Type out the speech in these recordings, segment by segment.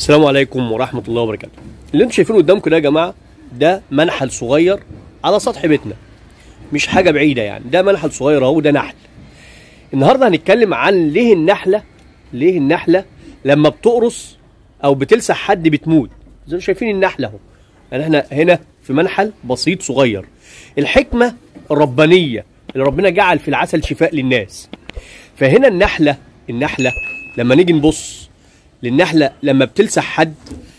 السلام عليكم ورحمة الله وبركاته. اللي انتم شايفينه قدامكم ده يا جماعة ده منحل صغير على سطح بيتنا. مش حاجة بعيدة يعني، ده منحل صغير اهو ده نحل. النهارده هنتكلم عن ليه النحلة ليه النحلة لما بتقرص أو بتلسع حد بتموت. زي ما شايفين النحلة اهو. يعني احنا هنا في منحل بسيط صغير. الحكمة الربانية اللي ربنا جعل في العسل شفاء للناس. فهنا النحلة النحلة لما نيجي نبص للنحلة لما بتلسع حد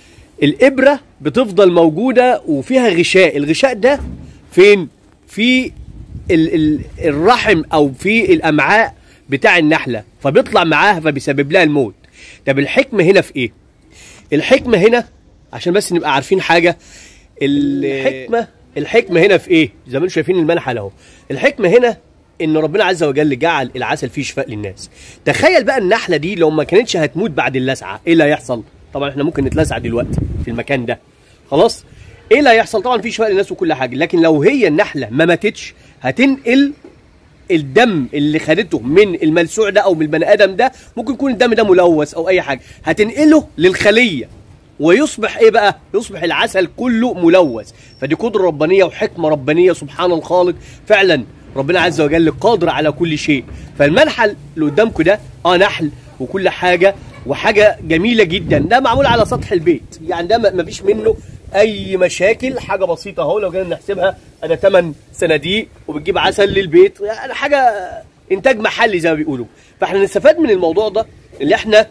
الإبرة بتفضل موجودة وفيها غشاء الغشاء ده فين في ال ال الرحم أو في الأمعاء بتاع النحلة فبيطلع معاها فبيسبب لها الموت طب الحكمة هنا في إيه الحكمة هنا عشان بس نبقى عارفين حاجة الحكمة الحكمة هنا في إيه زي ما انتم شايفين المنحل أهو الحكمة هنا ان ربنا عز وجل جعل العسل فيه شفاء للناس تخيل بقى النحله دي لو ما كانتش هتموت بعد اللسعه ايه اللي هيحصل طبعا احنا ممكن نتلسع دلوقتي في المكان ده خلاص ايه اللي هيحصل طبعا في شفاء للناس وكل حاجه لكن لو هي النحله ما ماتتش هتنقل الدم اللي خدته من الملسوع ده او من البني ادم ده ممكن يكون الدم ده ملوث او اي حاجه هتنقله للخليه ويصبح ايه بقى يصبح العسل كله ملوث فدي قدره ربانيه وحكمه ربانيه سبحان الخالق فعلا ربنا عز وجل قادر على كل شيء فالمنحل اللي قدامكم ده اه نحل وكل حاجه وحاجه جميله جدا ده معمول على سطح البيت يعني ده ما فيش منه اي مشاكل حاجه بسيطه اهو لو جينا نحسبها انا 8 صناديق وبتجيب عسل للبيت يعني حاجه انتاج محلي زي ما بيقولوا فاحنا نستفاد من الموضوع ده اللي احنا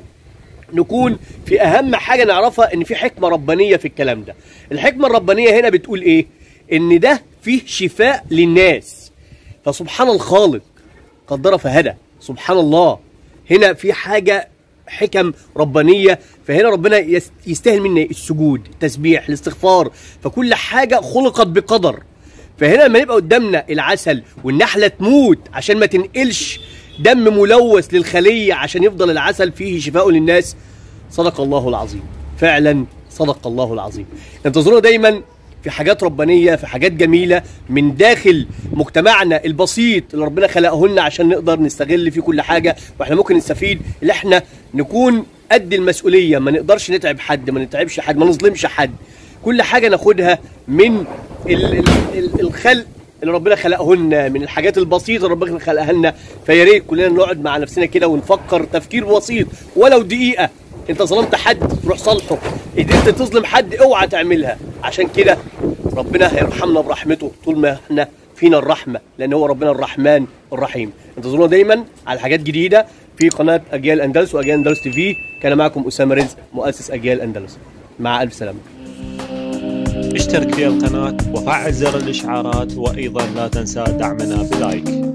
نكون في اهم حاجه نعرفها ان في حكمه ربانيه في الكلام ده الحكمه الربانيه هنا بتقول ايه ان ده فيه شفاء للناس فسبحان الخالق قدر فهدى سبحان الله هنا في حاجة حكم ربانية فهنا ربنا يستاهل منا السجود التسبيح الاستغفار فكل حاجة خلقت بقدر فهنا لما يبقى قدامنا العسل والنحلة تموت عشان ما تنقلش دم ملوث للخلية عشان يفضل العسل فيه شفاء للناس صدق الله العظيم فعلا صدق الله العظيم انتظرونا دايما في حاجات ربانية في حاجات جميلة من داخل مجتمعنا البسيط اللي ربنا خلقه لنا عشان نقدر نستغل فيه كل حاجة واحنا ممكن نستفيد اللي احنا نكون قد المسؤولية ما نقدرش نتعب حد ما نتعبش حد ما نظلمش حد كل حاجة ناخدها من ال ال ال الخلق اللي ربنا خلقه لنا من الحاجات البسيطة اللي ربنا خلقها لنا فيا ريت كلنا نقعد مع نفسنا كده ونفكر تفكير بسيط ولو دقيقة انت ظلمت حد تروح صالحه قدرت تظلم حد اوعى تعملها عشان كده ربنا هيرحمنا برحمته طول ما احنا فينا الرحمه لان هو ربنا الرحمن الرحيم انتظرونا دايما على حاجات جديده في قناه اجيال اندلس واجيال اندلس تي في كان معكم اسامه رزق مؤسس اجيال اندلس مع الف سلامه اشترك في القناه وفعل زر الاشعارات وايضا لا تنسى دعمنا بلايك